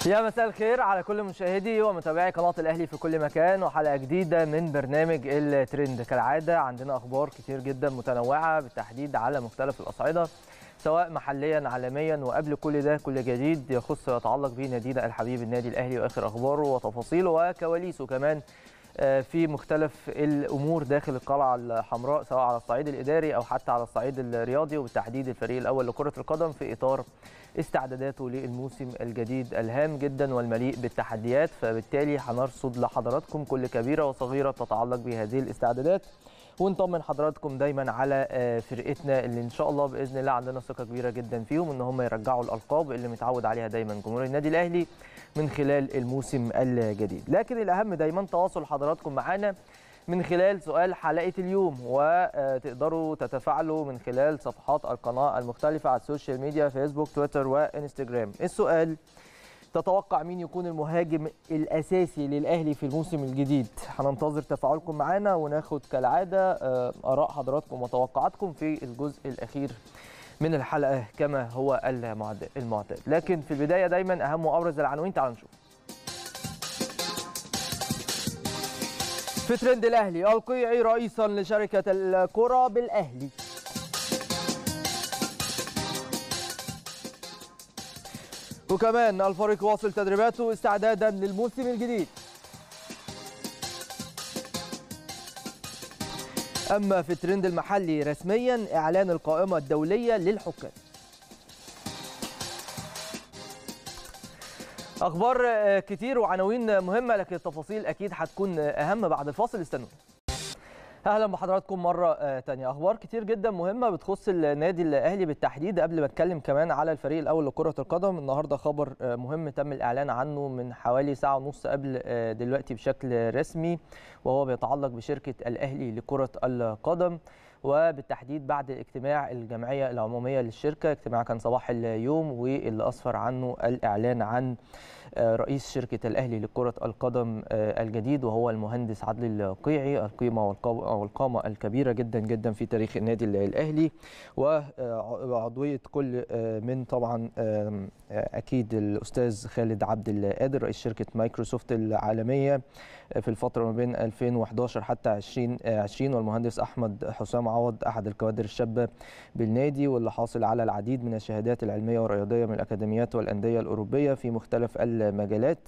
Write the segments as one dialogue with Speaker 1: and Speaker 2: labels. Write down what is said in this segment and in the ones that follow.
Speaker 1: يا مساء الخير على كل مشاهدي ومتابعي قناه الاهلي في كل مكان وحلقه جديده من برنامج الترند كالعاده عندنا اخبار كتير جدا متنوعه بالتحديد على مختلف الاصعده سواء محليا عالميا وقبل كل ده كل جديد يخص ويتعلق بنادينا الحبيب النادي الاهلي واخر اخباره وتفاصيله وكواليسه كمان في مختلف الامور داخل القلعه الحمراء سواء على الصعيد الاداري او حتى على الصعيد الرياضي وبالتحديد الفريق الاول لكره القدم في اطار استعداداته للموسم الجديد الهام جدا والمليء بالتحديات فبالتالي هنرصد لحضراتكم كل كبيره وصغيره تتعلق بهذه الاستعدادات ونطمن حضراتكم دايما على فرقتنا اللي ان شاء الله باذن الله عندنا ثقه كبيره جدا فيهم ان هم يرجعوا الالقاب اللي متعود عليها دايما جمهور النادي الاهلي من خلال الموسم الجديد لكن الاهم دايما تواصل حضراتكم معانا من خلال سؤال حلقه اليوم وتقدروا تتفاعلوا من خلال صفحات القناه المختلفه على السوشيال ميديا فيسبوك تويتر وانستجرام السؤال تتوقع مين يكون المهاجم الاساسي للاهلي في الموسم الجديد هننتظر تفاعلكم معنا وناخد كالعاده اراء حضراتكم وتوقعاتكم في الجزء الاخير من الحلقه كما هو المعتاد لكن في البدايه دايما اهم وابرز العناوين تعالوا نشوف في ترند الاهلي القيعي رئيسا لشركه الكره بالاهلي وكمان الفريق واصل تدريباته استعدادا للموسم الجديد اما في الترند المحلي رسميا اعلان القائمه الدوليه للحكام اخبار كتير وعناوين مهمه لكن التفاصيل اكيد هتكون اهم بعد الفاصل استنوا اهلا بحضراتكم مره تانية اخبار كتير جدا مهمه بتخص النادي الاهلي بالتحديد قبل ما اتكلم كمان على الفريق الاول لكره القدم النهارده خبر مهم تم الاعلان عنه من حوالي ساعه ونص قبل دلوقتي بشكل رسمي وهو بيتعلق بشركه الاهلي لكره القدم وبالتحديد بعد الاجتماع الجمعيه العموميه للشركه اجتماع كان صباح اليوم واللي اسفر عنه الاعلان عن رئيس شركه الاهلي لكره القدم الجديد وهو المهندس عدلي القيعي القيمه والقامه الكبيره جدا جدا في تاريخ النادي الاهلي وعضويه كل من طبعا اكيد الاستاذ خالد عبد القادر رئيس شركه مايكروسوفت العالميه في الفتره ما بين 2011 حتى 2020 والمهندس احمد حسام عوض احد الكوادر الشابه بالنادي واللي حاصل على العديد من الشهادات العلميه والرياضيه من الاكاديميات والانديه الاوروبيه في مختلف المجالات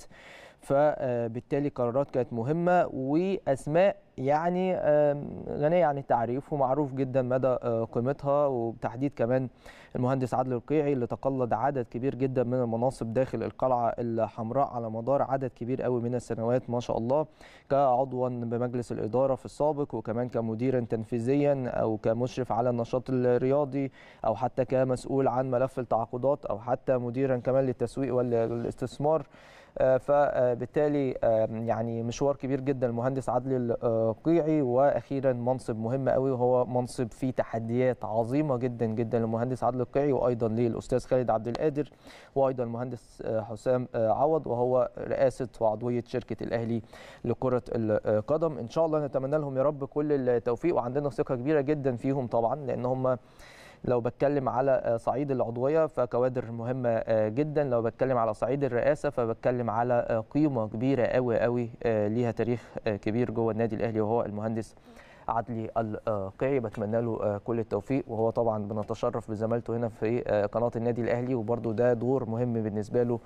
Speaker 1: فبالتالي قرارات كانت مهمه واسماء يعني غنيه عن التعريف ومعروف جدا مدى قيمتها وبتحديد كمان المهندس عادل القيعي اللي تقلد عدد كبير جدا من المناصب داخل القلعه الحمراء على مدار عدد كبير قوي من السنوات ما شاء الله كعضوا بمجلس الاداره في السابق وكمان كمديرا تنفيذيا او كمشرف على النشاط الرياضي او حتى كمسؤول عن ملف التعاقدات او حتى مديرا كمان للتسويق والاستثمار فبالتالي يعني مشوار كبير جدا المهندس عدلي القيعي واخيرا منصب مهم قوي وهو منصب فيه تحديات عظيمه جدا جدا للمهندس عدلي القيعي وايضا للاستاذ خالد عبد القادر وايضا المهندس حسام عوض وهو رئاسه وعضويه شركه الاهلي لكره القدم ان شاء الله نتمنى لهم يا رب كل التوفيق وعندنا ثقه كبيره جدا فيهم طبعا لان هم لو بتكلم على صعيد العضويه فكوادر مهمه جدا لو بتكلم على صعيد الرئاسه فبتكلم على قيمه كبيره قوي قوي ليها تاريخ كبير جوه النادي الاهلي وهو المهندس عدلي القيعي بتمنى له كل التوفيق وهو طبعا بنتشرف بزمالته هنا في قناه النادي الاهلي وبرده ده دور مهم بالنسبه له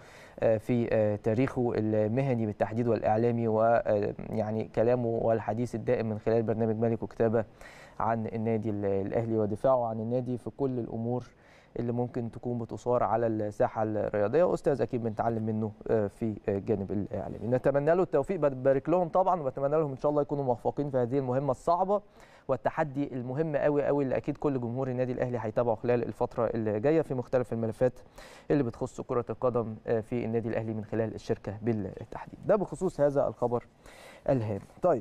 Speaker 1: في تاريخه المهني بالتحديد والاعلامي ويعني كلامه والحديث الدائم من خلال برنامج ملك وكتابه عن النادي الاهلي ودفاعه عن النادي في كل الامور اللي ممكن تكون بتثار على الساحه الرياضيه واستاذ اكيد بنتعلم منه في الجانب الاعلامي نتمنى له التوفيق ببارك لهم طبعا وبتمنى لهم ان شاء الله يكونوا موفقين في هذه المهمه الصعبه والتحدي المهم قوي قوي اللي اكيد كل جمهور النادي الاهلي هيتابعه خلال الفتره اللي جايه في مختلف الملفات اللي بتخص كره القدم في النادي الاهلي من خلال الشركه بالتحديد ده بخصوص هذا الخبر الهام طيب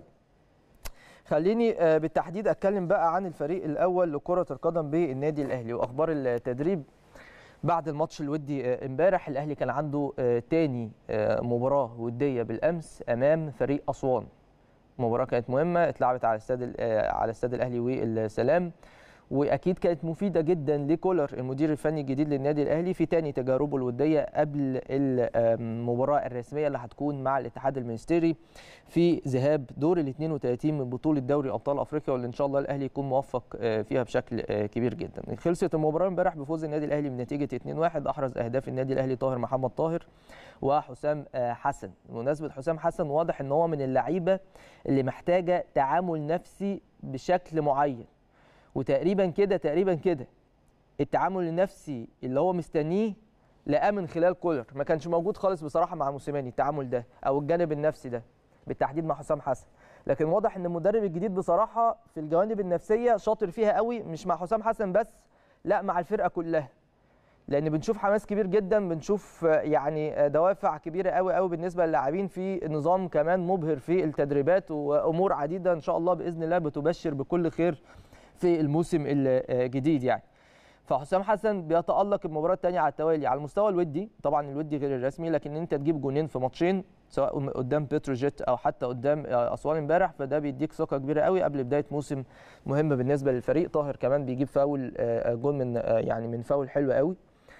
Speaker 1: خليني بالتحديد اتكلم بقى عن الفريق الاول لكره القدم بالنادي الاهلي واخبار التدريب بعد الماتش الودي امبارح الاهلي كان عنده تاني مباراه وديه بالامس امام فريق اسوان مباراه كانت مهمه اتلعبت على استاد على استاد الاهلي والسلام واكيد كانت مفيده جدا لكولر المدير الفني الجديد للنادي الاهلي في تاني تجاربه الوديه قبل المباراه الرسميه اللي هتكون مع الاتحاد المنستيري في ذهاب دور ال 32 من بطوله دوري ابطال افريقيا واللي ان شاء الله الاهلي يكون موفق فيها بشكل كبير جدا. خلصت المباراه امبارح بفوز النادي الاهلي بنتيجه 2-1 احرز اهداف النادي الاهلي طاهر محمد طاهر وحسام حسن. بمناسبه حسام حسن واضح ان هو من اللعيبه اللي محتاجه تعامل نفسي بشكل معين. وتقريبا كده تقريبا كده التعامل النفسي اللي هو مستنيه لقاه من خلال كولر ما كانش موجود خالص بصراحه مع موسيماني التعامل ده او الجانب النفسي ده بالتحديد مع حسام حسن لكن واضح ان المدرب الجديد بصراحه في الجوانب النفسيه شاطر فيها قوي مش مع حسام حسن بس لا مع الفرقه كلها لان بنشوف حماس كبير جدا بنشوف يعني دوافع كبيره قوي قوي بالنسبه للاعبين في نظام كمان مبهر في التدريبات وامور عديده ان شاء الله باذن الله بتبشر بكل خير في الموسم الجديد يعني فحسام حسن بيتالق المباراه الثانيه على التوالي على المستوى الودي طبعا الودي غير الرسمي لكن انت تجيب جونين في ماتشين سواء قدام بتروجيت او حتى قدام اسوان امبارح فده بيديك ثقه كبيره قوي قبل بدايه موسم مهم بالنسبه للفريق طاهر كمان بيجيب فاول جون من يعني من فاول حلو قوي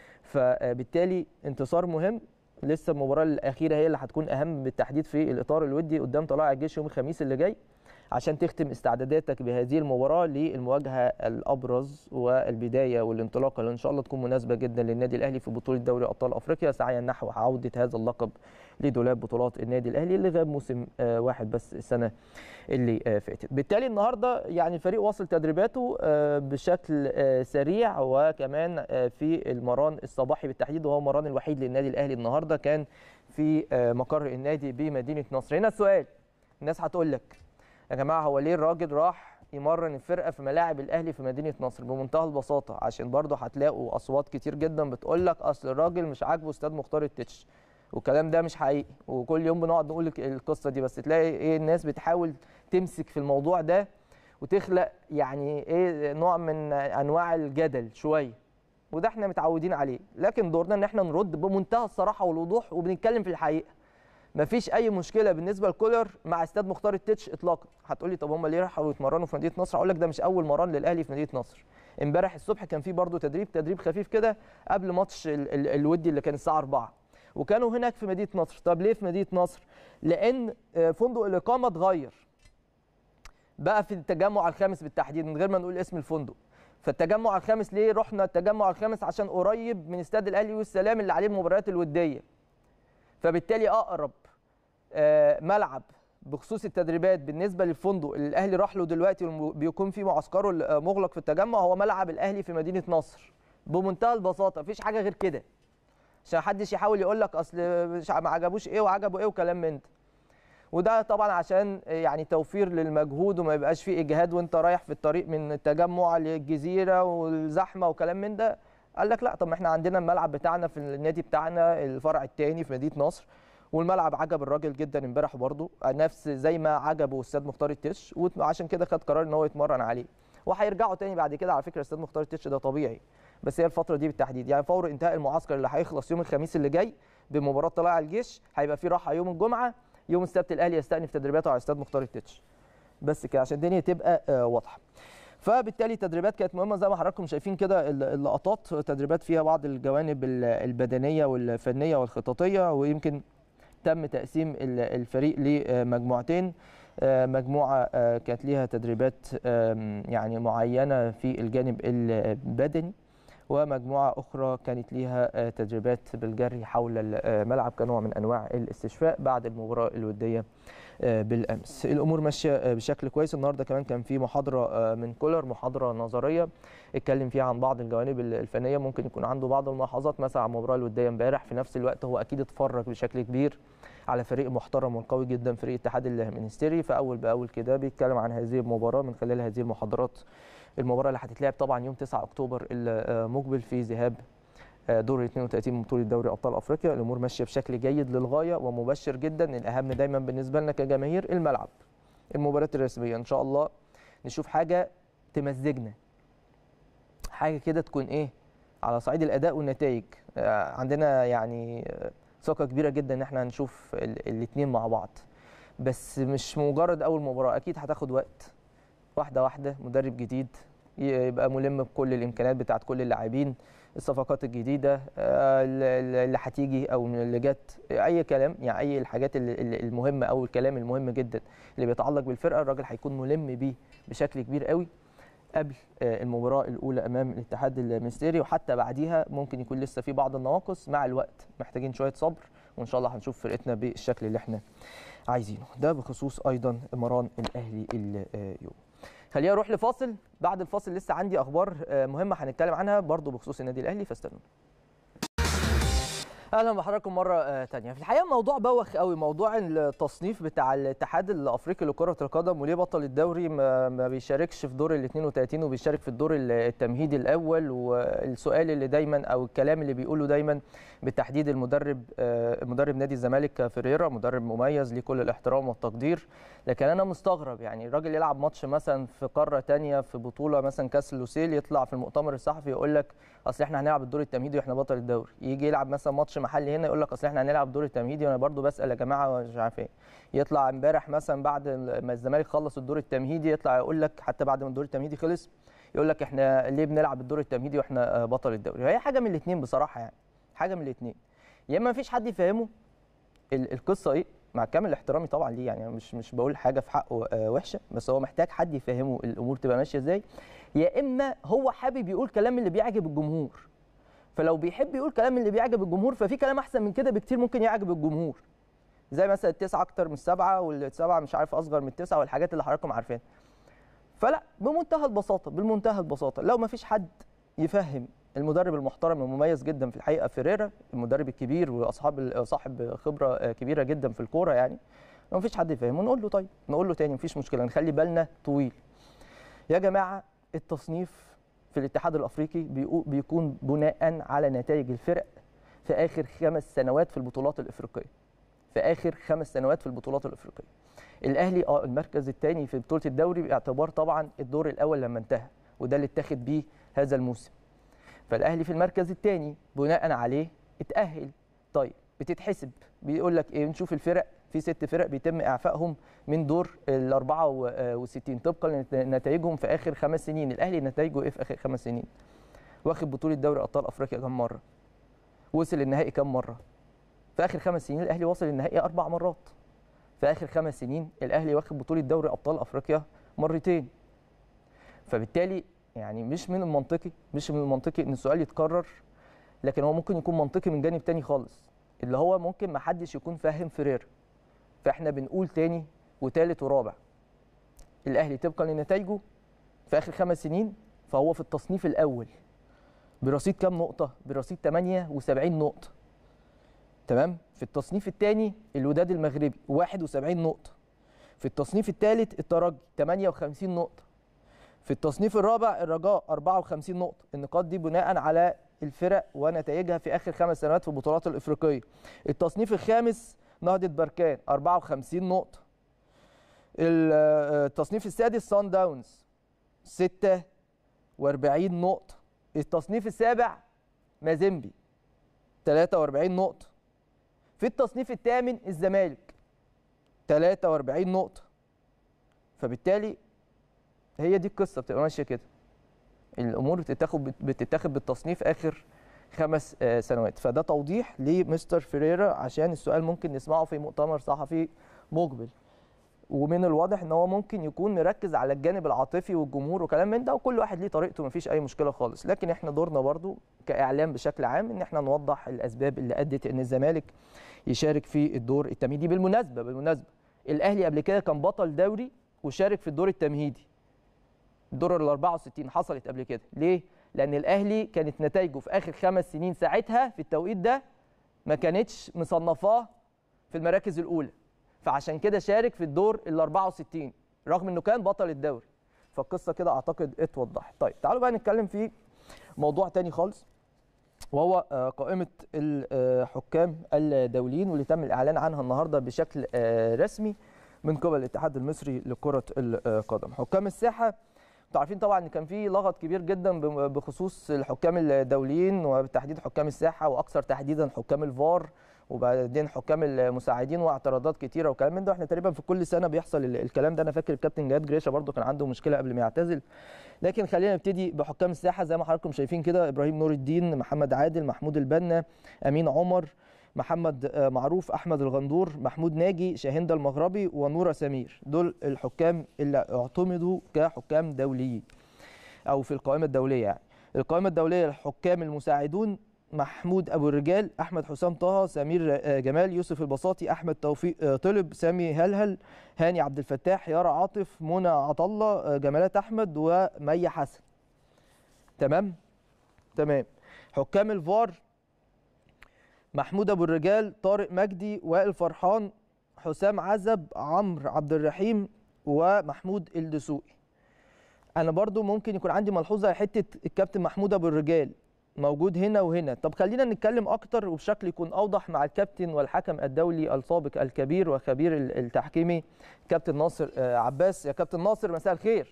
Speaker 1: فبالتالي انتصار مهم لسه المباراه الاخيره هي اللي هتكون اهم بالتحديد في الاطار الودي قدام طلائع الجيش يوم الخميس اللي جاي عشان تختم استعداداتك بهذه المباراه للمواجهه الابرز والبدايه والانطلاقه اللي ان شاء الله تكون مناسبه جدا للنادي الاهلي في بطوله دوري ابطال افريقيا سعيا نحو عوده هذا اللقب لدولاب بطولات النادي الاهلي اللي غاب موسم واحد بس السنه اللي فاتت بالتالي النهارده يعني الفريق واصل تدريباته بشكل سريع وكمان في المران الصباحي بالتحديد وهو المران الوحيد للنادي الاهلي النهارده كان في مقر النادي بمدينه نصر هنا السؤال الناس هتقول لك يا جماعه هو ليه الراجل راح يمرن الفرقه في ملاعب الاهلي في مدينه نصر بمنتهى البساطه عشان برضه هتلاقوا اصوات كتير جدا بتقول لك اصل الراجل مش عاجبه استاد مختار التتش والكلام ده مش حقيقي وكل يوم بنقعد نقول القصه دي بس تلاقي ايه الناس بتحاول تمسك في الموضوع ده وتخلق يعني ايه نوع من انواع الجدل شويه وده احنا متعودين عليه لكن دورنا ان احنا نرد بمنتهى الصراحه والوضوح وبنتكلم في الحقيقه مفيش اي مشكله بالنسبه لكولر مع استاد مختار التتش اطلاقا هتقول لي طب هم ليه راحوا يتمرنوا في مدينه نصر اقول لك ده مش اول مران للاهلي في مدينه نصر امبارح الصبح كان في برضه تدريب تدريب خفيف كده قبل ماتش ال ال الودي اللي كان الساعه 4 وكانوا هناك في مدينه نصر طب ليه في مدينه نصر لان فندق الاقامه اتغير بقى في التجمع الخامس بالتحديد من غير ما نقول اسم الفندق فالتجمع الخامس ليه رحنا التجمع الخامس عشان قريب من استاد الاهلي والسلام اللي عليه المباريات الوديه فبالتالي اقرب ملعب بخصوص التدريبات بالنسبه للفندق اللي الاهلي راح له دلوقتي بيكون في معسكره مغلق في التجمع هو ملعب الاهلي في مدينه نصر بمنتهى البساطه مفيش حاجه غير كده عشان محدش يحاول يقول لك اصل مش ما عجبوش ايه وعجبه ايه وكلام من ده وده طبعا عشان يعني توفير للمجهود وما يبقاش فيه اجهاد وانت رايح في الطريق من التجمع للجزيره والزحمه وكلام من ده قال لك لا طب ما احنا عندنا الملعب بتاعنا في النادي بتاعنا الفرع الثاني في مدينه نصر والملعب عجب الراجل جدا امبارح برضه نفس زي ما عجبه استاد مختار التتش وعشان كده خد قرار ان هو يتمرن عليه وهيرجعوا تاني بعد كده على فكره استاد مختار التتش ده طبيعي بس هي الفتره دي بالتحديد يعني فور انتهاء المعسكر اللي هيخلص يوم الخميس اللي جاي بمباراه طلائع الجيش هيبقى في راحه يوم الجمعه يوم السبت الاهلي يستأنف تدريباته على استاد مختار التتش بس كده عشان الدنيا تبقى واضحه فبالتالي التدريبات كانت مهمه زي ما حضراتكم شايفين كده اللقطات تدريبات فيها بعض الجوانب البدنيه والفنيه والخططيه ويمكن تم تقسيم الفريق لمجموعتين مجموعه كانت ليها تدريبات يعني معينه في الجانب البدني ومجموعه اخرى كانت ليها تدريبات بالجري حول الملعب كنوع من انواع الاستشفاء بعد المباراه الوديه بالامس الامور ماشيه بشكل كويس النهارده كمان كان في محاضره من كولر محاضره نظريه اتكلم فيها عن بعض الجوانب الفنيه ممكن يكون عنده بعض الملاحظات مثلا على المباراه الوديه امبارح في نفس الوقت هو اكيد اتفرج بشكل كبير على فريق محترم وقوي جدا فريق الاتحاد المنستيري فاول باول كده بيتكلم عن هذه المباراه من خلال هذه المحاضرات المباراه اللي هتتلعب طبعا يوم 9 اكتوبر المقبل في ذهاب دور 32 من بطوله دوري ابطال افريقيا الامور ماشيه بشكل جيد للغايه ومبشر جدا الاهم دايما بالنسبه لنا كجماهير الملعب المباريات الرسميه ان شاء الله نشوف حاجه تمزجنا حاجه كده تكون ايه على صعيد الاداء والنتائج عندنا يعني ثقه كبيره جدا ان احنا هنشوف الاثنين مع بعض بس مش مجرد اول مباراه اكيد هتاخد وقت واحده واحده مدرب جديد يبقى ملم بكل الامكانيات بتاعت كل اللاعبين الصفقات الجديده آه، اللي اللي هتيجي او اللي جت اي كلام يعني اي الحاجات اللي- اللي- المهمه او الكلام المهم جدا اللي بيتعلق بالفرقه الراجل هيكون ملم بيه بشكل كبير قوي قبل آه، المباراه الاولى امام الاتحاد المنستيري وحتى بعديها ممكن يكون لسه في بعض النواقص مع الوقت محتاجين شويه صبر وان شاء الله هنشوف فرقتنا بالشكل اللي احنا عايزينه ده بخصوص ايضا مران الاهلي اليوم خلينا نروح لفاصل بعد الفاصل لسه عندي اخبار آه، مهمه هنتكلم عنها برضو بخصوص النادي الاهلي فاستنوا اهلا بحضراتكم مره آه، تانية في الحقيقه موضوع بوخ قوي موضوع التصنيف بتاع الاتحاد الافريقي لكره القدم وليه بطل الدوري ما, ما بيشاركش في دور ال 32 وبيشارك في الدور التمهيدي الاول والسؤال اللي دايما او الكلام اللي بيقوله دايما بالتحديد المدرب آه، مدرب نادي الزمالك فيريرا مدرب مميز ليه كل الاحترام والتقدير لكن انا مستغرب يعني الراجل يلعب ماتش مثلا في قاره تانية في بطوله مثلا كاس لوسيل يطلع في المؤتمر الصحفي يقول لك اصل احنا هنلعب الدور التمهيدي واحنا بطل الدوري يجي يلعب مثلا ماتش محلي هنا يقول لك اصل احنا هنلعب الدور التمهيدي وانا برضو بسال يا جماعه مش عارف ايه يطلع امبارح مثلا بعد ما الزمالك خلص الدور التمهيدي يطلع يقول لك حتى بعد ما الدور التمهيدي خلص يقول لك احنا ليه بنلعب الدور التمهيدي واحنا آه، بطل الدوري وهي حاجه من الاثنين بصراحه يعني حاجه من الاثنين يا اما مفيش حد يفهمه ال- القصه ايه مع كامل احترامي طبعا ليه يعني أنا مش مش بقول حاجه في حقه آه، وحشه بس هو محتاج حد يفهمه الامور تبقى ماشيه ازاي يا اما هو حابب يقول كلام اللي بيعجب الجمهور فلو بيحب يقول كلام اللي بيعجب الجمهور ففي كلام احسن من كده بكتير ممكن يعجب الجمهور زي مثلا التسعه اكتر من السبعه والسبعه مش عارف اصغر من التسعه والحاجات اللي حضراتكم عارفينها فلا بمنتهى البساطه بالمنتهى البساطه لو ما فيش حد يفهم المدرب المحترم المميز جدا في الحقيقه فيريرا المدرب الكبير واصحاب ال- صاحب خبره آه، كبيره جدا في الكوره يعني لو ما فيش حد يفهمه نقول له طيب نقول له تاني مفيش مشكله نخلي بالنا طويل يا جماعه التصنيف في الاتحاد الافريقي بيقو- بيكون بناء على نتائج الفرق في اخر خمس سنوات في البطولات الافريقيه في اخر خمس سنوات في البطولات الافريقيه الاهلي اه المركز الثاني في بطوله الدوري باعتبار طبعا الدور الاول لما انتهى وده اللي اتخذ بيه هذا الموسم فالاهلي في المركز الثاني بناء عليه اتاهل طيب بتتحسب بيقول لك ايه نشوف الفرق في ست فرق بيتم اعفائهم من دور ال 64 طبقا لنتائجهم في اخر خمس سنين الاهلي نتائجه ايه في اخر خمس سنين واخد بطوله دوري ابطال افريقيا كم مره وصل النهائي كم مره في اخر خمس سنين الاهلي وصل النهائي اربع مرات في اخر خمس سنين الاهلي واخد بطوله دوري ابطال افريقيا مرتين فبالتالي يعني مش من المنطقي مش من المنطقي ان السؤال يتكرر لكن هو ممكن يكون منطقي من جانب تاني خالص اللي هو ممكن ما حدش يكون فاهم فرير فاحنا بنقول تاني وتالت ورابع الاهلي طبقا لنتائجه في اخر خمس سنين فهو في التصنيف الاول برصيد كام نقطه برصيد 78 نقطه تمام في التصنيف الثاني الوداد المغربي 71 نقطه في التصنيف الثالث الترجي 58 نقطه في التصنيف الرابع الرجاء 54 نقطه النقاط دي بناء على الفرق ونتائجها في اخر خمس سنوات في البطولات الافريقيه التصنيف الخامس نهضه بركان 54 نقطه ال- التصنيف السادس سان داونز 46 نقطه التصنيف السابع مازيمبي 43 نقطه في التصنيف الثامن الزمالك 43 نقطه فبالتالي هي دي القصه بتبقى ماشيه كده الامور بتتاخد بتتاخد بالتصنيف اخر خمس آه، سنوات فده توضيح لمستر فيريرا عشان السؤال ممكن نسمعه في مؤتمر صحفي مقبل ومن الواضح ان هو ممكن يكون مركز على الجانب العاطفي والجمهور وكلام من ده وكل واحد ليه طريقته مفيش اي مشكله خالص لكن احنا دورنا برضو كاعلام بشكل عام ان احنا نوضح الاسباب اللي ادت ان الزمالك يشارك في الدور التمهيدي بالمناسبه بالمناسبه الاهلي قبل كده كان بطل دوري وشارك في الدور التمهيدي الدور ال 64 حصلت قبل كده ليه لان الاهلي كانت نتائجه في اخر خمس سنين ساعتها في التوقيت ده ما كانتش مصنفاه في المراكز الاولى فعشان كده شارك في الدور ال 64 رغم انه كان بطل الدوري فالقصه كده اعتقد اتوضحت طيب تعالوا بقى نتكلم في موضوع تاني خالص وهو آه، قائمه الحكام الدوليين واللي تم الاعلان عنها النهارده بشكل آه، رسمي من قبل الاتحاد المصري لكره القدم حكام الساحه انتوا عارفين طبعا ان كان في لغط كبير جدا بخصوص الحكام الدوليين وبالتحديد حكام الساحه واكثر تحديدا حكام الفار وبعدين حكام المساعدين واعتراضات كتيره وكلام من ده احنا تقريبا في كل سنه بيحصل ال- الكلام ده انا فاكر الكابتن جهاد جريشه برضو كان عنده مشكله قبل ما يعتزل لكن خلينا نبتدي بحكام الساحه زي ما حضراتكم شايفين كده ابراهيم نور الدين محمد عادل محمود البنا امين عمر محمد آه، معروف احمد الغندور محمود ناجي شاهندة المغربي ونورة سمير دول الحكام اللي اعتمدوا كحكام دوليين او في القائمه الدوليه يعني القائمه الدوليه الحكام المساعدون محمود ابو الرجال احمد حسام طه سمير آه، جمال يوسف البساطي احمد توفيق آه، طلب سامي هلهل هاني عبد الفتاح يارا عاطف منى عطله آه، جمالات احمد ومي حسن تمام تمام حكام الفار محمود ابو الرجال طارق مجدي وائل فرحان حسام عزب عمرو عبد الرحيم ومحمود الدسوقي انا برضو ممكن يكون عندي ملحوظه حته الكابتن محمود ابو الرجال موجود هنا وهنا طب خلينا نتكلم اكتر وبشكل يكون اوضح مع الكابتن والحكم الدولي السابق الكبير وخبير ال- التحكيمي كابتن ناصر آه، عباس يا كابتن ناصر مساء الخير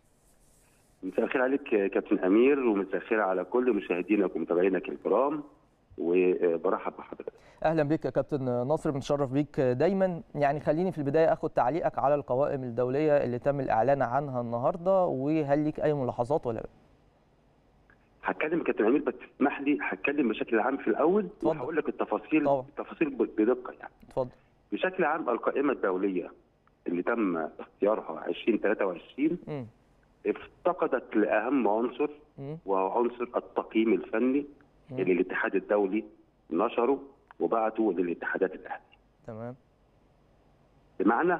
Speaker 2: مساء الخير عليك يا كابتن امير ومساء الخير على كل مشاهدينك ومتابعينك الكرام وبرحب بحضرتك
Speaker 1: اهلا بك يا كابتن ناصر بنشرف بيك دايما يعني خليني في البدايه اخد تعليقك على القوائم الدوليه اللي تم الاعلان عنها النهارده وهل ليك اي ملاحظات ولا لا
Speaker 2: هتكلم يا كابتن امير بس اسمح لي هتكلم بشكل عام في الاول
Speaker 1: اتفضل.
Speaker 2: وهقول لك التفاصيل
Speaker 1: طبعا.
Speaker 2: التفاصيل بدقه يعني
Speaker 1: اتفضل
Speaker 2: بشكل عام القائمه الدوليه اللي تم اختيارها 2023
Speaker 1: امم
Speaker 2: افتقدت لاهم عنصر
Speaker 1: امم
Speaker 2: وهو عنصر التقييم الفني
Speaker 1: مم.
Speaker 2: اللي الاتحاد الدولي نشره وبعته للاتحادات الاهليه
Speaker 1: تمام
Speaker 2: بمعنى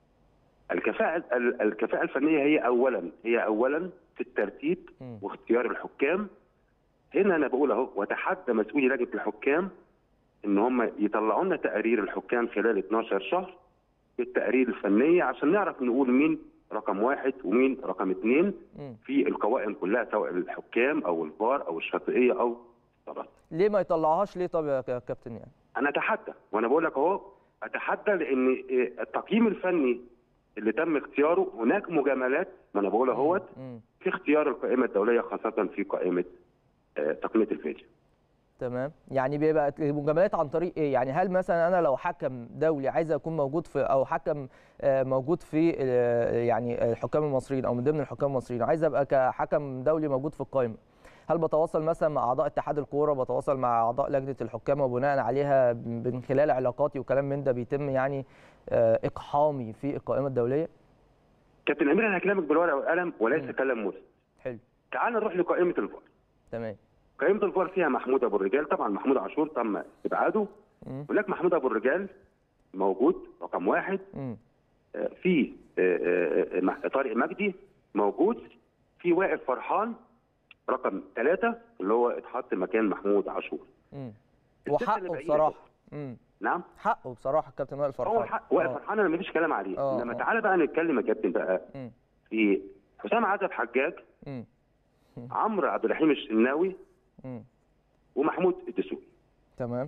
Speaker 2: الكفاءة ال- الكفاءة الفنية هي أولا هي أولا في الترتيب
Speaker 1: مم.
Speaker 2: واختيار الحكام هنا أنا بقول أهو وتحدى مسؤولي لجنة الحكام إن هم يطلعوا لنا تقارير الحكام خلال 12 شهر بالتقارير الفنية عشان نعرف نقول مين رقم واحد ومين رقم اثنين
Speaker 1: امم
Speaker 2: في القوائم كلها سواء الحكام أو الفار أو الشاطئية أو الصلاة
Speaker 1: ليه ما يطلعوهاش ليه طب يا ك- كابتن يعني
Speaker 2: انا اتحدى وانا بقول لك اهو اتحدى لان إيه، التقييم الفني اللي تم اختياره هناك مجاملات ما انا بقول اهوت
Speaker 1: امم
Speaker 2: في اختيار القائمه الدوليه خاصه في قائمه آه، تقنيه الفيديو
Speaker 1: تمام يعني بيبقى المجاملات عن طريق ايه يعني هل مثلا انا لو حكم دولي عايز اكون موجود في او حكم آه، موجود في آه، يعني الحكام المصريين او من ضمن الحكام المصريين عايز ابقى كحكم دولي موجود في القائمه هل بتواصل مثلا مع اعضاء اتحاد الكوره بتواصل مع اعضاء لجنه الحكام وبناء عليها من خلال علاقاتي وكلام من ده بيتم يعني آه، اقحامي في القائمه الدوليه
Speaker 2: كابتن امير انا هكلمك بالورقه والقلم وليس
Speaker 1: مم.
Speaker 2: كلام مسلم
Speaker 1: حلو
Speaker 2: تعال نروح لقائمه الفار
Speaker 1: تمام
Speaker 2: قائمه الفار فيها محمود ابو الرجال طبعا محمود عاشور تم استبعاده
Speaker 1: مم.
Speaker 2: هناك محمود ابو الرجال موجود رقم واحد
Speaker 1: مم.
Speaker 2: آه، في آه، آه، آه، مح- طارق مجدي موجود في وائل فرحان رقم ثلاثة اللي هو اتحط مكان محمود عاشور
Speaker 1: مم.
Speaker 2: الستة اللي
Speaker 1: وحقه
Speaker 2: باقيين
Speaker 1: بصراحه مم.
Speaker 2: نعم
Speaker 1: حقه بصراحه الكابتن وائل فرحان
Speaker 2: هو حق وائل
Speaker 1: آه.
Speaker 2: فرحان انا مفيش كلام عليه
Speaker 1: آه،
Speaker 2: انما
Speaker 1: آه.
Speaker 2: تعالى بقى نتكلم يا كابتن بقى
Speaker 1: مم.
Speaker 2: في حسام عزب حجاج
Speaker 1: مم.
Speaker 2: عمرو عبد الرحيم الشناوي
Speaker 1: مم.
Speaker 2: ومحمود الدسوقي
Speaker 1: تمام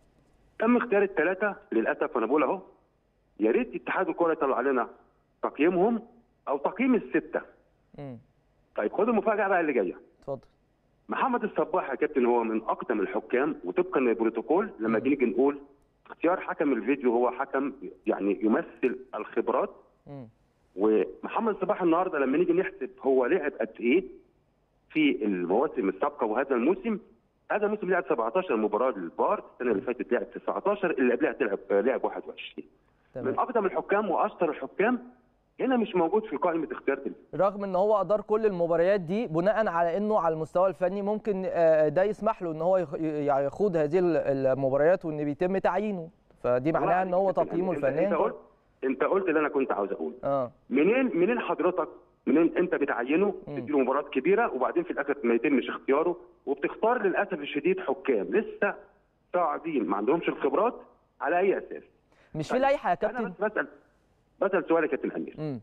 Speaker 2: تم اختيار الثلاثة للأسف أنا بقول أهو يا ريت اتحاد الكورة يطلع علينا تقييمهم أو تقييم الستة
Speaker 1: مم.
Speaker 2: طيب خد المفاجأة بقى اللي جاية
Speaker 1: اتفضل
Speaker 2: محمد الصباح يا كابتن هو من اقدم الحكام وطبقا للبروتوكول لما
Speaker 1: مم.
Speaker 2: نيجي نقول اختيار حكم الفيديو هو حكم يعني يمثل الخبرات
Speaker 1: مم.
Speaker 2: ومحمد الصباح النهارده لما نيجي نحسب هو لعب قد ايه في المواسم السابقه وهذا الموسم هذا الموسم لعب 17 مباراه للفار السنه اللي فاتت لعب 19 اللي قبلها لعب لعب 21 من
Speaker 1: تمام
Speaker 2: اقدم الحكام واشطر الحكام هنا مش موجود في قائمه اختيار الفيديو
Speaker 1: رغم ان هو ادار كل المباريات دي بناء على انه على المستوى الفني ممكن آه، ده يسمح له ان هو يخ- يعني يخوض هذه ال- المباريات وان بيتم تعيينه فدي معناها ان هو تقييمه
Speaker 2: انت,
Speaker 1: الفني
Speaker 2: انت قلت انت قلت اللي انا كنت عاوز اقوله
Speaker 1: اه
Speaker 2: منين منين حضرتك منين انت بتعينه
Speaker 1: مم.
Speaker 2: تديله مباراه كبيره وبعدين في الاخر ما يتمش اختياره وبتختار للاسف الشديد حكام لسه صاعدين ما عندهمش الخبرات على اي اساس
Speaker 1: مش في
Speaker 2: طيب،
Speaker 1: لائحه يا
Speaker 2: انا
Speaker 1: كابتن
Speaker 2: بس بسال بسال سؤال يا كابتن امير
Speaker 1: امم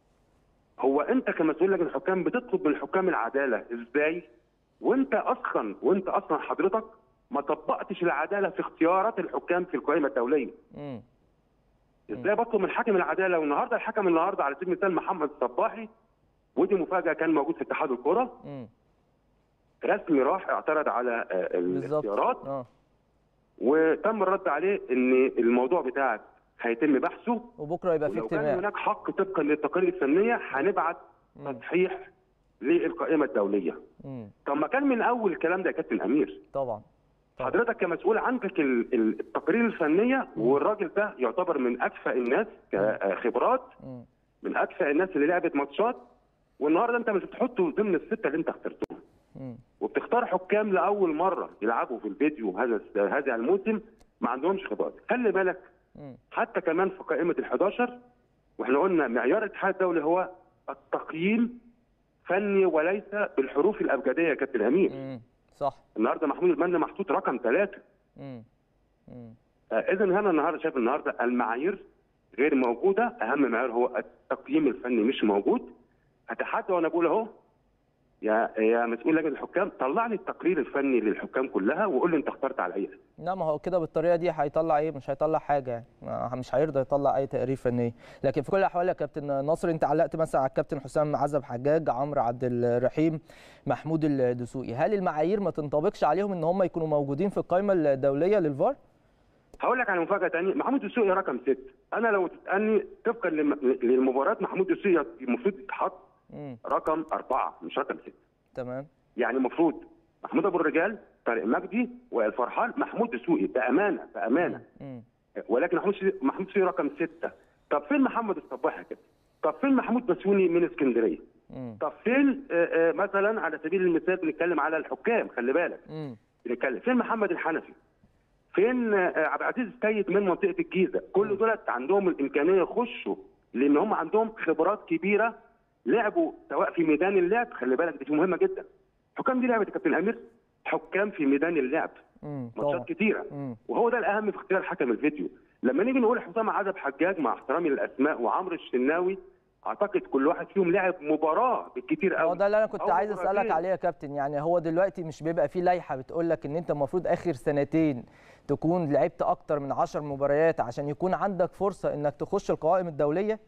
Speaker 2: هو انت كمسؤول لجنه الحكام بتطلب من الحكام العداله ازاي وانت اصلا وانت اصلا حضرتك ما طبقتش العداله في اختيارات الحكام في القائمه الدوليه
Speaker 1: امم
Speaker 2: ازاي بطلب من حاكم العداله والنهارده الحكم النهارده على سبيل المثال محمد الصباحي ودي مفاجاه كان موجود في اتحاد الكره
Speaker 1: امم
Speaker 2: رسمي راح اعترض على آه،
Speaker 1: بالظبط
Speaker 2: الاختيارات
Speaker 1: اه
Speaker 2: وتم الرد عليه ان الموضوع بتاعك هيتم بحثه
Speaker 1: وبكره يبقى في
Speaker 2: ولو كان
Speaker 1: اجتماع
Speaker 2: هناك حق طبقا للتقارير الفنيه هنبعت
Speaker 1: مم.
Speaker 2: تصحيح للقائمه الدوليه.
Speaker 1: مم.
Speaker 2: طب ما كان من اول الكلام ده يا كابتن امير
Speaker 1: طبعا طبعا.
Speaker 2: حضرتك كمسؤول عندك ال- ال- التقارير الفنيه والراجل ده يعتبر من اكفأ الناس كخبرات
Speaker 1: مم.
Speaker 2: من اكفأ الناس اللي لعبت ماتشات والنهارده انت مش بتحطه ضمن السته اللي انت اخترتهم
Speaker 1: مم.
Speaker 2: وبتختار حكام لاول مره يلعبوا في الفيديو هذا هذا الموسم ما عندهمش خبرات خلي بالك
Speaker 1: مم.
Speaker 2: حتى كمان في قائمه ال11 واحنا قلنا معيار الاتحاد الدولي هو التقييم فني وليس بالحروف الابجديه يا كابتن امير
Speaker 1: مم. صح
Speaker 2: النهارده محمود المنى محطوط رقم ثلاثه
Speaker 1: مم. مم.
Speaker 2: اذا انا النهارده شايف النهارده المعايير غير موجوده اهم معيار هو التقييم الفني مش موجود اتحدى وانا بقول اهو يا يا مسؤول لجنه الحكام طلع لي التقرير الفني للحكام كلها وقول لي انت اخترت على ايه
Speaker 1: لا ما هو كده بالطريقه دي هيطلع ايه مش هيطلع حاجه يعني ما- مش هيرضى يطلع اي تقرير فني لكن في كل الاحوال يا كابتن ناصر انت علقت مثلا على الكابتن حسام عزب حجاج عمرو عبد الرحيم محمود الدسوقي هل المعايير ما تنطبقش عليهم ان هم يكونوا موجودين في القائمه الدوليه للفار
Speaker 2: هقول لك على مفاجاه ثانيه محمود السوقي رقم ست انا لو تسالني طبقا لم- للمباراه محمود السوقي المفروض يتحط
Speaker 1: امم
Speaker 2: رقم اربعه مش رقم ست
Speaker 1: تمام
Speaker 2: يعني المفروض محمود ابو الرجال طارق مجدي وائل فرحان محمود السوقي بامانه بامانه
Speaker 1: امم
Speaker 2: ولكن محمود سي- محمود سي رقم ستة طب فين محمد الصباح كده طب فين محمود بسيوني من اسكندريه
Speaker 1: امم
Speaker 2: طب فين آه، آه، مثلا على سبيل المثال بنتكلم على الحكام خلي بالك
Speaker 1: امم
Speaker 2: بنتكلم فين محمد الحنفي فين آه، عبد العزيز السيد من منطقه الجيزه كل دولت عندهم الامكانيه يخشوا لان هم عندهم خبرات كبيره لعبوا سواء في ميدان اللعب خلي بالك دي مهمه جدا الحكام دي لعبت يا كابتن امير حكام في ميدان اللعب
Speaker 1: امم طبعا
Speaker 2: ماتشات كتيره
Speaker 1: امم
Speaker 2: وهو ده الاهم في اختيار حكم الفيديو لما نيجي نقول حسام عزب حجاج مع احترامي للاسماء وعمرو الشناوي اعتقد كل واحد فيهم لعب مباراه بالكتير قوي
Speaker 1: هو ده اللي انا كنت
Speaker 2: أول
Speaker 1: عايز اسالك
Speaker 2: مباراتين.
Speaker 1: عليه يا كابتن يعني هو دلوقتي مش بيبقى فيه لائحه بتقول لك ان انت المفروض اخر سنتين تكون لعبت اكتر من 10 مباريات عشان يكون عندك فرصه انك تخش القوائم الدوليه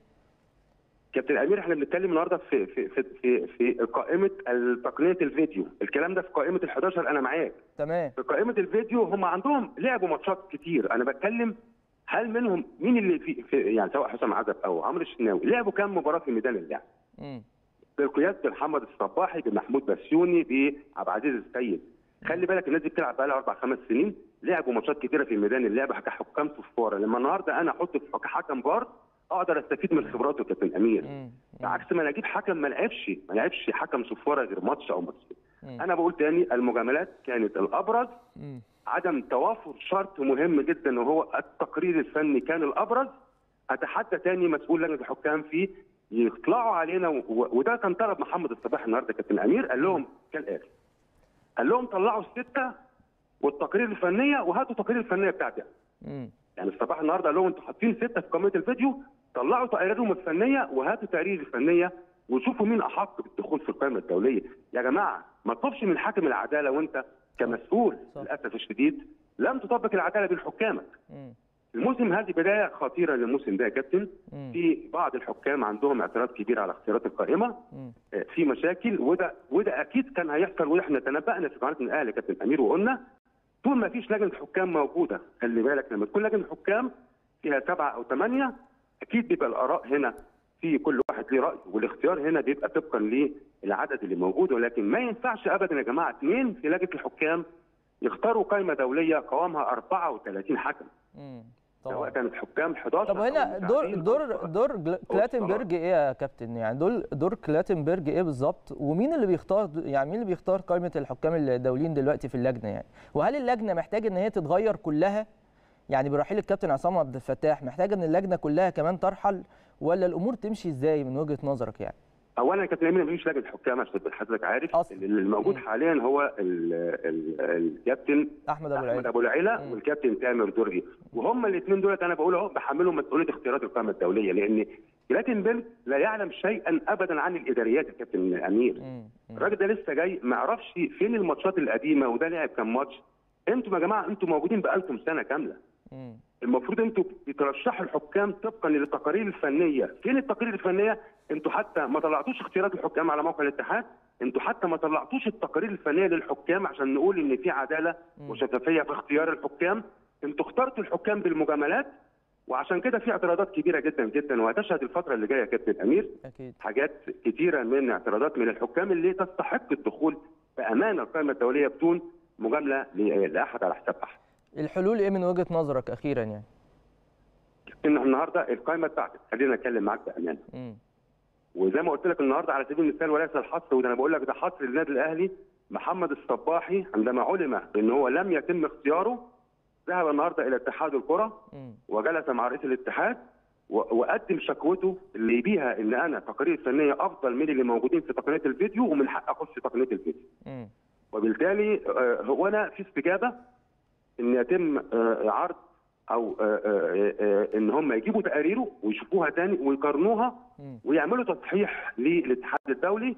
Speaker 2: كابتن امير احنا بنتكلم النهارده في في في في, في قائمه تقنيه الفيديو الكلام ده في قائمه ال11 انا معاك
Speaker 1: تمام
Speaker 2: في قائمه الفيديو هم عندهم لعبوا ماتشات كتير انا بتكلم هل منهم مين اللي في, في يعني سواء حسام عزب او عمرو الشناوي لعبوا كام مباراه في ميدان اللعب
Speaker 1: امم
Speaker 2: بالقياس بمحمد الصباحي بمحمود بسيوني بعبد العزيز السيد خلي بالك الناس دي بتلعب بقى لها اربع خمس سنين لعبوا ماتشات كتيره في ميدان اللعب كحكام صفاره لما النهارده انا احط في كحكم فار اقدر استفيد من خبراته يا كابتن امير
Speaker 1: امم
Speaker 2: بعكس ما انا اجيب حكم ما لعبش ما لعبش حكم صفاره غير ماتش او ماتشين
Speaker 1: مم.
Speaker 2: انا بقول تاني المجاملات كانت الابرز
Speaker 1: امم
Speaker 2: عدم توافر شرط مهم جدا وهو التقرير الفني كان الابرز اتحدى تاني مسؤول لجنه الحكام فيه يطلعوا علينا و- و- وده كان طلب محمد الصباح النهارده يا كابتن امير قال لهم كالاتي قال لهم طلعوا السته والتقارير الفنيه وهاتوا التقارير الفنيه بتاعتي
Speaker 1: امم
Speaker 2: يعني الصباح النهارده قال لهم انتوا حاطين سته في قائمه الفيديو طلعوا تقاريرهم الفنيه وهاتوا تقارير الفنيه وشوفوا مين احق بالدخول في القائمه الدوليه يا جماعه ما تطلبش من حاكم العداله وانت كمسؤول
Speaker 1: صح.
Speaker 2: للاسف الشديد لم تطبق العداله بين حكامك
Speaker 1: امم
Speaker 2: الموسم هذه بدايه خطيره للموسم ده يا كابتن
Speaker 1: امم
Speaker 2: في بعض الحكام عندهم اعتراض كبير على اختيارات القائمه
Speaker 1: امم
Speaker 2: آه، في مشاكل وده وده اكيد كان هيحصل واحنا تنبأنا في قناه الاهلي يا كابتن امير وقلنا طول ما فيش لجنه حكام موجوده خلي بالك لما تكون لجنه حكام فيها سبعه او ثمانيه اكيد بيبقى الاراء هنا في كل واحد ليه راي والاختيار هنا بيبقى طبقا للعدد اللي موجود ولكن ما ينفعش ابدا يا جماعه اثنين في لجنه الحكام يختاروا قائمه دوليه قوامها 34 حكم
Speaker 1: امم
Speaker 2: سواء
Speaker 1: طبعا
Speaker 2: كانت حكام 11
Speaker 1: طب هنا
Speaker 2: أو
Speaker 1: دور
Speaker 2: مساعدين
Speaker 1: دور
Speaker 2: أو
Speaker 1: دور جل- كلاتنبرج ايه يا كابتن يعني دول دور كلاتنبرج ايه بالظبط ومين اللي بيختار يعني مين اللي بيختار قائمه الحكام الدوليين دلوقتي في اللجنه يعني وهل اللجنه محتاجه ان هي تتغير كلها يعني برحيل الكابتن عصام عبد الفتاح محتاجه ان اللجنه كلها كمان ترحل ولا الامور تمشي ازاي من وجهه نظرك يعني
Speaker 2: اولا يا كابتن امين مفيش لجنه حكام عشان تبقى حضرتك عارف
Speaker 1: أصلاً.
Speaker 2: اللي الموجود
Speaker 1: مم.
Speaker 2: حاليا هو ال- ال- الكابتن
Speaker 1: احمد ابو
Speaker 2: احمد
Speaker 1: العيد
Speaker 2: ابو العيله
Speaker 1: مم.
Speaker 2: والكابتن تامر دري وهم الاثنين دولت انا بقول اهو بحملهم مسؤوليه اختيارات القائمه الدوليه لان جلاتنبرج لا يعلم شيئا ابدا عن الاداريات يا كابتن امير
Speaker 1: مم. مم.
Speaker 2: الراجل ده لسه جاي ما يعرفش فين الماتشات القديمه وده لعب كام ماتش انتوا يا جماعه انتوا موجودين بقالكم سنه كامله
Speaker 1: مم.
Speaker 2: المفروض انتوا بترشحوا الحكام طبقا للتقارير الفنيه، فين التقارير الفنيه؟ انتوا حتى ما طلعتوش اختيارات الحكام على موقع الاتحاد، انتوا حتى ما طلعتوش التقارير الفنيه للحكام عشان نقول ان في عداله
Speaker 1: مم.
Speaker 2: وشفافيه في اختيار الحكام، انتوا اخترتوا الحكام بالمجاملات وعشان كده في اعتراضات كبيره جدا جدا وهتشهد الفتره اللي جايه يا كابتن امير
Speaker 1: اكيد
Speaker 2: حاجات كتيره من اعتراضات من الحكام اللي تستحق الدخول بامانه القائمه الدوليه بدون مجامله ل- لاحد على حساب احد.
Speaker 1: الحلول ايه من وجهه نظرك اخيرا يعني
Speaker 2: ان النهارده القائمه بتاعتك خلينا نتكلم معاك بامانه
Speaker 1: امم
Speaker 2: وزي ما قلت لك النهارده على سبيل المثال وليس الحصر وده انا بقول لك ده حصر للنادي الاهلي محمد الصباحي عندما علم بان هو لم يتم اختياره ذهب النهارده الى اتحاد الكره
Speaker 1: امم
Speaker 2: وجلس مع رئيس الاتحاد و- وقدم شكوته اللي بيها ان انا تقارير فنيه افضل من اللي موجودين في تقنيه الفيديو ومن حق اخش في تقنيه الفيديو
Speaker 1: امم
Speaker 2: وبالتالي آه، هو انا في استجابه ان يتم آه، عرض او آه، آه، آه، ان هم يجيبوا تقاريره ويشوفوها تاني ويقارنوها
Speaker 1: مم.
Speaker 2: ويعملوا تصحيح للاتحاد الدولي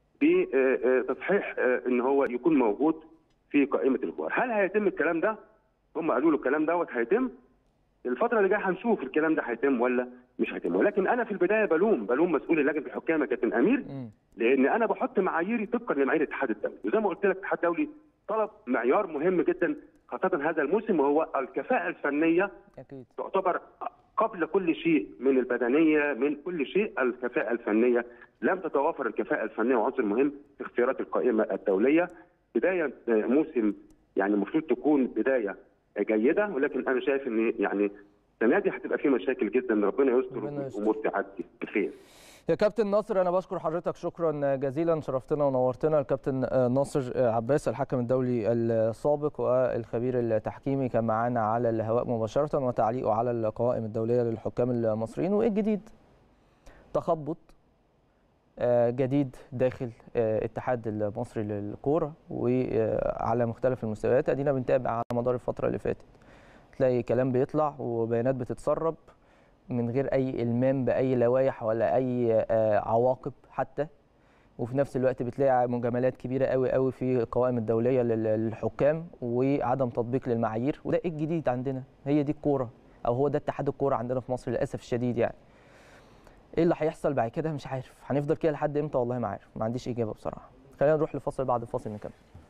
Speaker 2: بتصحيح ان هو يكون موجود في قائمه الكبار. هل هيتم الكلام ده؟ هم قالوا له الكلام دوت هيتم الفتره اللي جايه هنشوف الكلام ده هيتم ولا مش هيتم ولكن انا في البدايه بلوم بلوم مسؤول لجنه الحكام يا كابتن امير
Speaker 1: امم
Speaker 2: لان انا بحط معاييري طبقا لمعايير الاتحاد الدولي وزي ما قلت لك الاتحاد الدولي طلب معيار مهم جدا خاصه هذا الموسم وهو الكفاءه الفنيه
Speaker 1: اكيد
Speaker 2: تعتبر قبل كل شيء من البدنيه من كل شيء الكفاءه الفنيه لم تتوافر الكفاءه الفنيه وعنصر مهم في اختيارات القائمه الدوليه بدايه موسم يعني المفروض تكون بدايه جيده ولكن انا شايف ان يعني السنه دي هتبقى في مشاكل جدا ربنا يستر
Speaker 1: ربنا يستر.
Speaker 2: والامور تعدي بخير
Speaker 1: يا كابتن ناصر انا بشكر حضرتك شكرا جزيلا شرفتنا ونورتنا الكابتن ناصر عباس الحكم الدولي السابق والخبير التحكيمي كان معانا على الهواء مباشره وتعليقه على القوائم الدوليه للحكام المصريين وايه الجديد تخبط آه، جديد داخل آه، الاتحاد المصري للكوره وعلى مختلف المستويات ادينا بنتابع على مدار الفتره اللي فاتت تلاقي كلام بيطلع وبيانات بتتسرب من غير اي المام باي لوائح ولا اي آه، عواقب حتى وفي نفس الوقت بتلاقي مجاملات كبيره قوي قوي في القوائم الدوليه لل- للحكام وعدم تطبيق للمعايير وده ايه الجديد عندنا هي دي الكوره او هو ده اتحاد الكوره عندنا في مصر للاسف الشديد يعني ايه اللي هيحصل بعد كده مش عارف هنفضل كده لحد امتى والله ما عارف ما عنديش اجابه بصراحه خلينا نروح لفاصل بعد الفاصل نكمل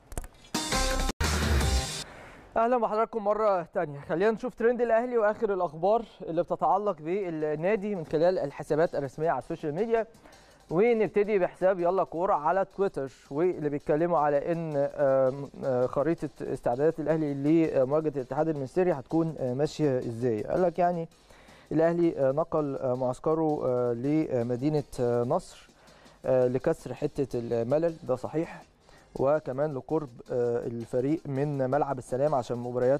Speaker 1: اهلا بحضراتكم مره تانية خلينا نشوف ترند الاهلي واخر الاخبار اللي بتتعلق بالنادي من خلال الحسابات الرسميه على السوشيال ميديا ونبتدي بحساب يلا كوره على تويتر واللي بيتكلموا على ان آم، آه، خريطه استعدادات الاهلي لمواجهه الاتحاد المنستيري هتكون آه، ماشيه ازاي قال لك يعني الاهلي آه، نقل آه، معسكره آه، لمدينه آه، نصر آه، لكسر حته الملل ده صحيح وكمان لقرب آه، الفريق من ملعب السلام عشان المباريات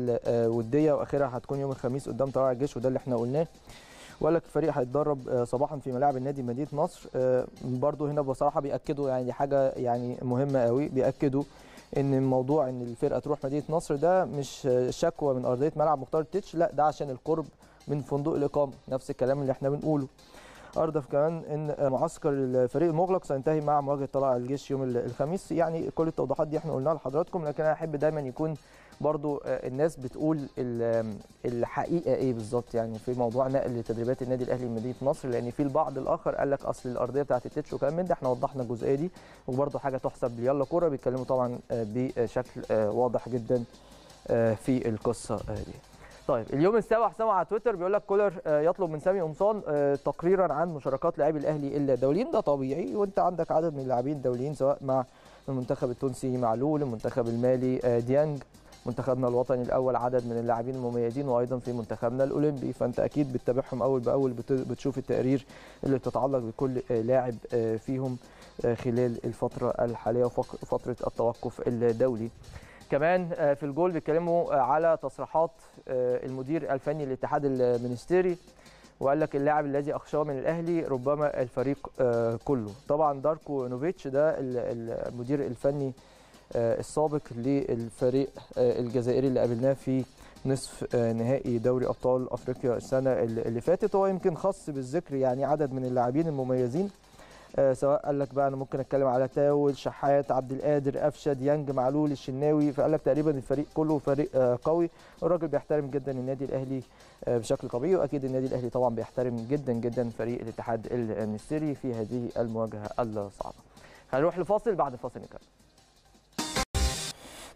Speaker 1: الوديه واخرها هتكون يوم الخميس قدام طلائع الجيش وده اللي احنا قلناه وقال لك الفريق هيتدرب آه، صباحا في ملاعب النادي مدينه نصر آه، برضو هنا بصراحه بياكدوا يعني دي حاجه يعني مهمه قوي بياكدوا ان موضوع ان الفرقه تروح مدينه نصر ده مش آه، شكوى من ارضيه ملعب مختار التتش لا ده عشان القرب من فندق الاقامه نفس الكلام اللي احنا بنقوله اردف كمان ان معسكر الفريق المغلق سينتهي مع مواجهه طلائع الجيش يوم الخميس يعني كل التوضيحات دي احنا قلناها لحضراتكم لكن انا احب دايما يكون برضو آه، الناس بتقول ال- الحقيقه ايه بالظبط يعني في موضوع نقل تدريبات النادي الاهلي لمدينه نصر لان في البعض الاخر قال لك اصل الارضيه بتاعت التتش وكلام من ده احنا وضحنا الجزئيه دي وبرضو حاجه تحسب ليلا كوره بيتكلموا طبعا آه، بشكل آه، واضح جدا آه، في القصه آه، دي طيب اليوم السابع حسام على تويتر بيقول لك كولر آه، يطلب من سامي قمصان آه، تقريرا عن مشاركات لاعبي الاهلي الدوليين ده طبيعي وانت عندك عدد من اللاعبين الدوليين سواء مع المنتخب التونسي معلول المنتخب المالي آه، ديانج منتخبنا الوطني الاول عدد من اللاعبين المميزين وايضا في منتخبنا الاولمبي فانت اكيد بتتابعهم اول باول بت- بتشوف التقارير اللي بتتعلق بكل آه، لاعب آه، فيهم آه، خلال الفتره الحاليه وفتره التوقف الدولي كمان آه، في الجول بيتكلموا آه، على تصريحات آه، المدير الفني للاتحاد المنستيري وقال لك اللاعب الذي اخشاه من الاهلي ربما الفريق آه، كله طبعا داركو نوفيتش ده ال- المدير الفني آه، السابق للفريق آه، الجزائري اللي قابلناه في نصف آه، نهائي دوري ابطال افريقيا السنه اللي اللي فاتت هو يمكن خاص بالذكر يعني عدد من اللاعبين المميزين آه، سواء قال لك بقى انا ممكن اتكلم على تاول شحات عبد القادر قفشه ديانج معلول الشناوي فقال لك تقريبا الفريق كله فريق آه، قوي الراجل بيحترم جدا النادي الاهلي آه، بشكل طبيعي واكيد النادي الاهلي طبعا بيحترم جدا جدا فريق الاتحاد المنستيري في هذه المواجهه الصعبه هنروح لفاصل بعد فاصل نكمل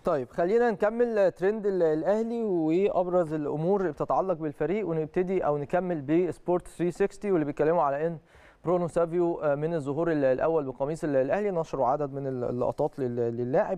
Speaker 1: طيب خلينا نكمل ترند ال- الاهلي وابرز الامور اللي بتتعلق بالفريق ونبتدي او نكمل بسبورت 360 واللي بيتكلموا على ان برونو سافيو آه، من الظهور ال- الاول بقميص ال- الاهلي نشروا عدد من ال- اللقطات لل- للاعب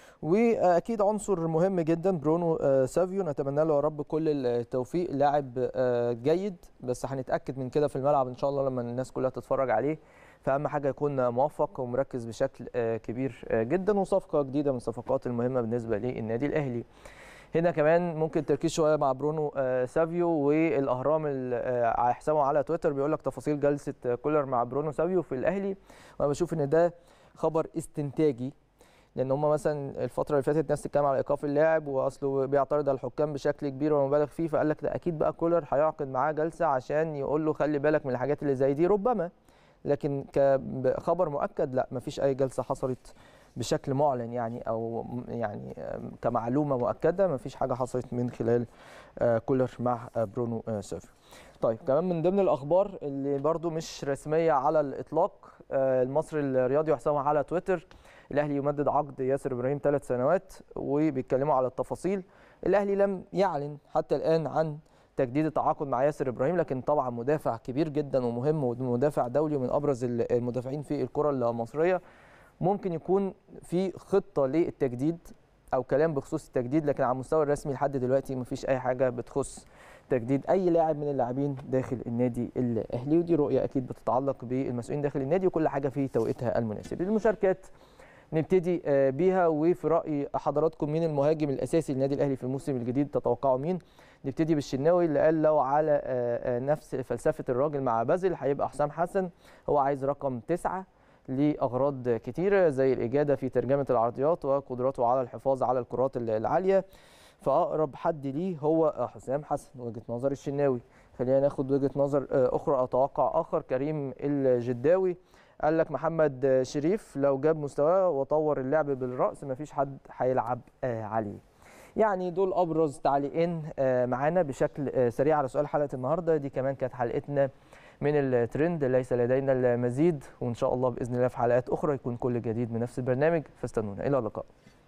Speaker 1: واكيد عنصر مهم جدا برونو آه، سافيو نتمنى له يا رب كل التوفيق لاعب آه، جيد بس هنتاكد من كده في الملعب ان شاء الله لما الناس كلها تتفرج عليه فاهم حاجه يكون موفق ومركز بشكل آه، كبير آه، جدا وصفقه جديده من الصفقات المهمه بالنسبه للنادي الاهلي هنا كمان ممكن تركيز شويه مع برونو آه، سافيو والاهرام ال- آه، على حسابه على تويتر بيقول لك تفاصيل جلسه آه، كولر مع برونو سافيو في الاهلي وانا بشوف ان ده خبر استنتاجي لان هم مثلا الفتره اللي فاتت ناس تتكلم على ايقاف اللاعب واصله بيعترض على الحكام بشكل كبير ومبالغ فيه فقال لك ده اكيد بقى كولر هيعقد معاه جلسه عشان يقول له خلي بالك من الحاجات اللي زي دي ربما لكن كخبر مؤكد لا مفيش اي جلسه حصلت بشكل معلن يعني او م- يعني آم، كمعلومه مؤكده مفيش حاجه حصلت من خلال آه، كولر مع آه، برونو آه، سافيو طيب كمان من ضمن الاخبار اللي برضو مش رسميه على الاطلاق آه، المصري الرياضي وحسابه على تويتر الاهلي يمدد عقد ياسر ابراهيم ثلاث سنوات وبيتكلموا على التفاصيل الاهلي لم يعلن حتى الان عن تجديد التعاقد مع ياسر ابراهيم لكن طبعا مدافع كبير جدا ومهم ومدافع دولي ومن ابرز المدافعين في الكره المصريه ممكن يكون في خطه للتجديد او كلام بخصوص التجديد لكن على المستوى الرسمي لحد دلوقتي مفيش اي حاجه بتخص تجديد اي لاعب من اللاعبين داخل النادي الاهلي ودي رؤيه اكيد بتتعلق بالمسؤولين داخل النادي وكل حاجه في توقيتها المناسب المشاركات نبتدي آه، بيها وفي راي حضراتكم مين المهاجم الاساسي للنادي الاهلي في الموسم الجديد تتوقعوا مين نبتدي بالشناوي اللي قال لو على آه، آه، نفس فلسفه الراجل مع بازل هيبقى حسام حسن هو عايز رقم تسعة لاغراض كتيره زي الاجاده في ترجمه العرضيات وقدراته على الحفاظ على الكرات العاليه فاقرب حد ليه هو حسام حسن وجهه نظر الشناوي خلينا ناخد وجهه نظر آه، اخرى او توقع اخر كريم الجداوي قال لك محمد شريف لو جاب مستواه وطور اللعب بالراس مفيش حد هيلعب آه، عليه يعني دول ابرز تعليقين آه، معانا بشكل آه، سريع على سؤال حلقه النهارده دي كمان كانت حلقتنا من الترند ليس لدينا المزيد وان شاء الله باذن الله في حلقات اخرى يكون كل جديد من نفس البرنامج فاستنونا الى اللقاء